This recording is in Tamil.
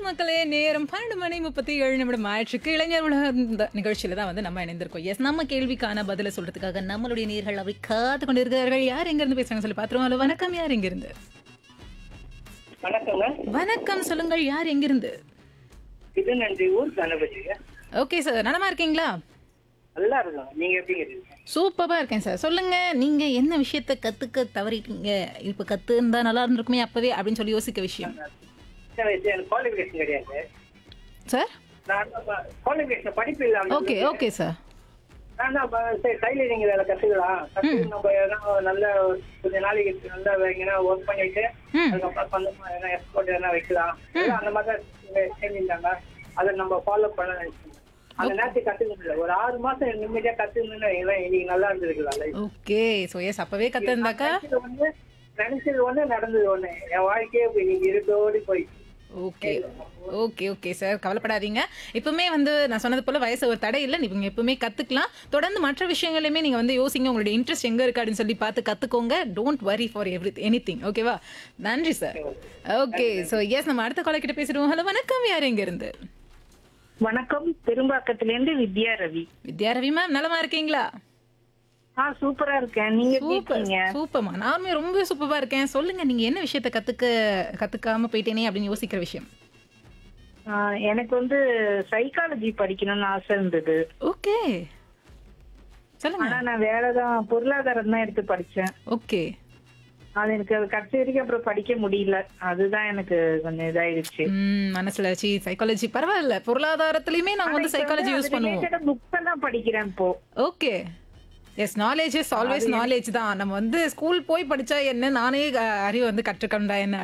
மக்களே நேரம் பன்னெண்டு மணி முப்பத்தி ஏழு நிமிடம் ஆயிடுச்சுக்கு இளைஞர் உலகம் இந்த நிகழ்ச்சியில தான் வந்து நம்ம இணைந்திருக்கோம் எஸ் நம்ம கேள்விக்கான பதில சொல்றதுக்காக நம்மளுடைய நேர்கள் அவை காத்து கொண்டிருக்கிறார்கள் யார் எங்க இருந்து பேசுறாங்க சொல்லி பாத்துருவோம் ஹலோ வணக்கம் யார் எங்க இருந்து வணக்கங்க வணக்கம் சொல்லுங்கள் யார் எங்கிருந்து இது நன்றி ஊர் கணபதிங்க ஓகே சார் நலமா இருக்கீங்களா நல்லா இருக்கும் நீங்க எப்படி இருக்கீங்க சூப்பரா இருக்கேன் சார் சொல்லுங்க நீங்க என்ன விஷயத்த கத்துக்க தவறிட்டீங்க இப்ப கத்து இருந்தா நல்லா இருந்திருக்குமே அப்பவே அப்படின்னு சொல்லி யோசிக்க விஷயம் சின்ன வயசு எனக்கு குவாலிஃபிகேஷன் கிடையாது சார் நான் குவாலிஃபிகேஷன் படிப்பு இல்லாம ஓகே ஓகே சார் நான் தான் ப- சரி டைலரிங் வேலை கத்துக்கலாம் கத்து நம்ம எதனா நல்ல கொஞ்ச நாளைக்கு நல்லா எங்கன்னா ஒர்க் பண்ணிட்டு ம். அதுக்கப்புறம் சொந்தமா எதனா எக்ஸ்போர்ட் எதனா வைக்கலாம் எல்லாம் அந்த மாதிரி தான் செஞ்சிருந்தாங்க அதை நம்ம ஃபாலோ பண்ண நினைச்சோம் அந்த நேரத்துக்கு கத்துக்க முடியல ஒரு ஆறு மாசம் நிம்மதியா கத்துக்கணும்னு வைங்களேன், இன்னைக்கு நல்லா இருந்திருக்கலாம் life. ஓகே ஸோ எஸ் அப்பவே கத்து இருந்தாக்கா நினைச்சது ஒண்ணு நினைச்சது ஒண்ணு நடந்தது ஒண்ணு என் வாழ்க்கையே போய் நீங்க இருட்டோடி போய் ஓகே ஓகே ஓகே சார் கவலைப்படாதீங்க இப்பவுமே வந்து நான் சொன்னது போல வயசு ஒரு தடை இல்லை நீங்க எப்பவுமே கத்துக்கலாம் தொடர்ந்து மற்ற விஷயங்களையுமே நீங்க வந்து யோசிங்க உங்களுடைய இன்ட்ரெஸ்ட் எங்க இருக்கு அப்படின்னு சொல்லி பார்த்து கத்துக்கோங்க don't worry for every any thing ஓகேவா நன்றி சார் ஓகே ஸோ எஸ் நம்ம அடுத்த காலை கிட்ட பேசிடுவோம் ஹலோ வணக்கம் யார் எங்க இருந்து வணக்கம் பெரும்பாக்கத்திலேருந்து வித்யா ரவி வித்யா ரவி மேம் நலமா இருக்கீங்களா ஆ சூப்பரா இருக்கேன் நீங்க எப்படி சூப்பர் இருக்கீங்க சூப்பர்மா நானுமே ரொம்ப சூப்பரா இருக்கேன் சொல்லுங்க நீங்க என்ன விஷயத்த கத்துக்க கத்துக்காம போயிட்டேனே அப்படின்னு யோசிக்கிற விஷயம் ஆ, எனக்கு வந்து சைக்காலஜி படிக்கணும்னு ஆசை இருந்தது ஓகே சொல்லுங்க ஆனா நான் வேறதான் பொருளாதாரம் தான் எடுத்து படிச்சேன் ஓகே அது எனக்கு அது கடைசி வரைக்கும் அப்புறம் படிக்க முடியல அதுதான் எனக்கு கொஞ்சம் இதாயிடுச்சு ம் மனசுல சி சைக்காலஜி பரவாயில்ல பொருளாதாரத்திலயுமே நாங்க வந்து சைக்காலஜி யூஸ் பண்ணுவோம் புக்ஸ் எல்லாம் படிக்கிறேன் இப்போ okay yes knowledge is always knowledge தான் நம்ம வந்து ஸ்கூல் போய் படிச்சா என்ன நானே அஹ், அறிவை வந்து கற்றுக்கொண்டா என்ன